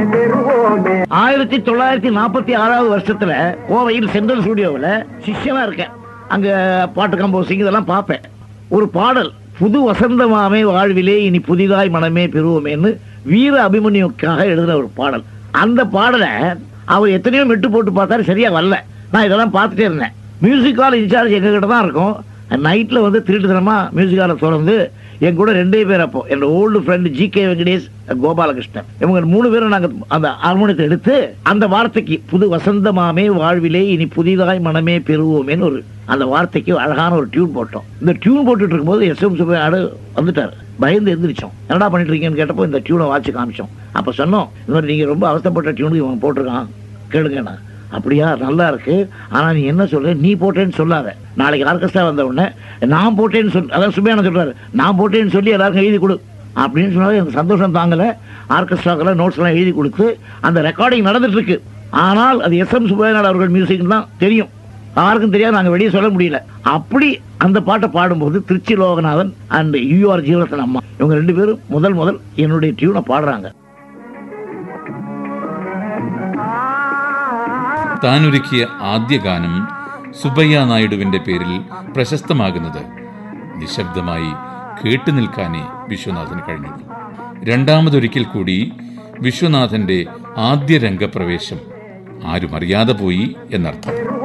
ஆயிரத்தி தொள்ளாயிரத்தி நாற்பத்தி ஆறாவது வருஷத்துல கோவையில் சென்ட்ரல் ஸ்டுடியோவில் சிஷ்யனா இருக்கேன் அங்க பாட்டு கம்போசிங் இதெல்லாம் பார்ப்பேன் ஒரு பாடல் புது வசந்தமாமே வாழ்விலே இனி புதிதாய் மனமே பெறுவோமேன்னு வீர அபிமன்யுக்காக எழுதின ஒரு பாடல் அந்த பாடலை அவர் எத்தனையோ மெட்டு போட்டு பார்த்தாரு சரியா வரல நான் இதெல்லாம் பார்த்துட்டே இருந்தேன் மியூசிக் ஹால் இன்சார்ஜ் எங்க கிட்ட தான் இருக்கும் நைட்ல வந்து திருட்டுத்தனமா மியூசிக் ஹாலை திறந்து என் கூட ரெண்டே பேர் அப்போ என்னோட old friend G K Venkatesh Gopalakrishnan இவங்க மூணு பேரும் நாங்க அந்த ஹார்மோனியத்தை எடுத்து அந்த வார்த்தைக்கு புது வசந்தமாமே வாழ்விலே இனி புதிதாய் மனமே பெறுவோமேன்னு ஒரு அந்த வார்த்தைக்கு அழகான ஒரு டியூன் போட்டோம் இந்த டியூன் போட்டுட்டு இருக்கும்போது எஸ் எம் சுப்பையாடு வந்துட்டாரு பயந்து எந்திரிச்சோம் என்னடா பண்ணிட்டு இருக்கீங்கன்னு கேட்டப்போ இந்த டியூனை வாட்சி காமிச்சோம் அப்ப சொன்னோம் இந்த மாதிரி நீங்க ரொம்ப அவஸ்தைப்பட்ட டியூனுக்கு இவன் போட்டிருக்கான் கேளுங்கண்ணா அப்படியா நல்லா இருக்கு ஆனா நீ என்ன சொல்ற நீ போட்டேன்னு சொல்லாத நாளைக்கு ஆர்கெஸ்ட்ரா வந்த உடனே நான் போட்டேன்னு சொல் அதான் சுபையான சொல்றாரு நான் போட்டேன்னு சொல்லி எல்லாருக்கும் எழுதி கொடு அப்படின்னு சொன்னாலும் எனக்கு சந்தோஷம் தாங்கல ஆர்கெஸ்ட்ராக்கெல்லாம் நோட்ஸ் எல்லாம் எழுதி கொடுத்து அந்த ரெக்கார்டிங் நடந்துட்டு இருக்கு ஆனால் அது எஸ் எம் சுப்பையநாடு அவர்கள் மியூசிக் தான் தெரியும் யாருக்கும் தெரியாது நாங்க வெளியே சொல்ல முடியல அப்படி அந்த பாட்டை பாடும்போது திருச்சி லோகநாதன் அண்ட் யூஆர் ஜீவரத்தன் அம்மா இவங்க ரெண்டு பேரும் முதல் முதல் என்னுடைய டியூனை பாடுறாங்க താനൊരുക്കിയ ആദ്യ ഗാനം സുബയ്യ നായിഡുവിന്റെ പേരിൽ പ്രശസ്തമാകുന്നത് നിശബ്ദമായി കേട്ടു നിൽക്കാനേ വിശ്വനാഥന് കഴിഞ്ഞുള്ളൂ രണ്ടാമതൊരിക്കൽ കൂടി വിശ്വനാഥന്റെ ആദ്യ രംഗപ്രവേശം ആരും അറിയാതെ പോയി എന്നർത്ഥം